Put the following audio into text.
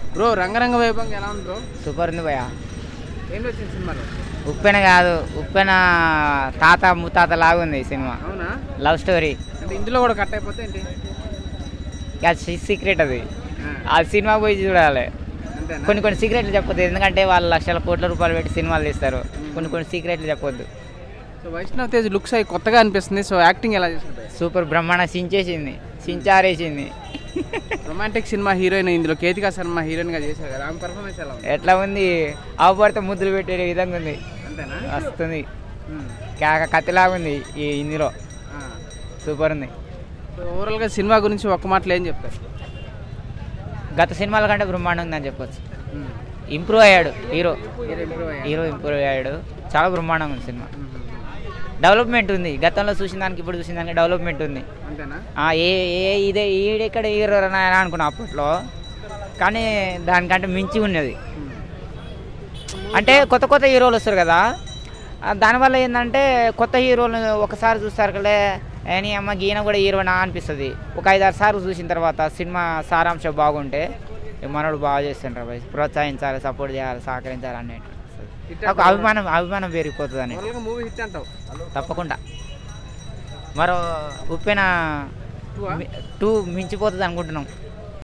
Bro రంగరంగ వైభవం ఎలా ఉంది బ్రో సూపర్ ఉంది భయ ఏం వచ్చింది సినిమాలో ఉప్పెన కాదు ఉప్పెన తాత ముత్తాత లాగా ఉంది ఈ సినిమా అవునా లవ్ స్టోరీ అంటే ఇందులో కూడా కట్ అయిపోతే ఏంటి సీక్రెట్ అది ఆ, ఆ సినిమా పోయి చూడాలి అంతేనా కొన్ని కొన్ని సీక్రెట్లు చెప్పొద్దు ఎందుకంటే వాళ్ళు లక్షల కోట్ల రూపాయలు పెట్టి సినిమాలు తీస్తారు కొన్ని కొన్ని సీక్రెట్లు చెప్పొద్దు సో వైష్ణవ్ తేజ్ లుక్స్ అవి కొత్తగా అనిపిస్తుంది సో యాక్టింగ్ ఎలా చేసింది సూపర్ బ్రహ్మాండ సించేసింది సించారేసింది రొమాంటిక్ సినిమా హీరోయిన్ ఇందులో కేతికా శర్మ హీరోయిన్ గా చేశారు కదా ఆమె పర్ఫార్మెన్స్ ఎలా ఉంది ఎట్లా ఉంది అవపడితే ముద్దులు పెట్టే విధంగా ఉంది అంతేనా వస్తుంది ఉమ్. కేక కత్తిలాగా ఉంది ఈ ఇందులో ఆ. సూపర్ ఉంది సో ఓవరాల్గా సినిమా గురించి ఒక్క మాటలో ఏం చెప్తారు గత సినిమాల కంటే బ్రహ్మాండంగా ఉందని చెప్పొచ్చు ఉమ్. ఇంప్రూవ్ అయ్యాడు హీరో హీరో ఇంప్రూవ్ అయ్యాడు. హీరో ఇంప్రూవ్ అయ్యాడు చాలా బ్రహ్మాండంగా ఉంది సినిమా ఉమ్. డెవలప్మెంట్ ఉంది గతంలో చూసిన దానికి ఇప్పుడు చూసిన దానికి డెవలప్మెంట్ ఉంది అంతేనా ఆ, ఏ ఏ ఇదే ఈడెక్కడ హీరో అని అనుకున్నా అప్పట్లో కానీ దానికంటే మించి ఉన్నది ఉమ్. అంటే కొత్త కొత్త హీరోలు వస్తారు కదా ఆ, దానివల్ల ఏంటంటే కొత్త హీరోలు ఒకసారి చూస్తారు కలే అని అమ్మ గీన కూడా హీరోనా అనిపిస్తుంది ఒక ఐదారు సార్లు చూసిన తర్వాత సినిమా సారాంశం బాగుంటే ఈ మనోడు బాగా చేస్తుంటారు భయ్. ప్రోత్సహించాలి సపోర్ట్ చేయాలి సహకరించాలి అన్నట్టు హిట్ ఒక అభిమానం అభిమానం పెరిగిపోతుంది అని ఓవరాల్గా మూవీ హిట్ అంటావు తప్పకుండా మరో ఉప్పెన Two ఆ? టూ మించిపోతుంది అనుకుంటున్నాం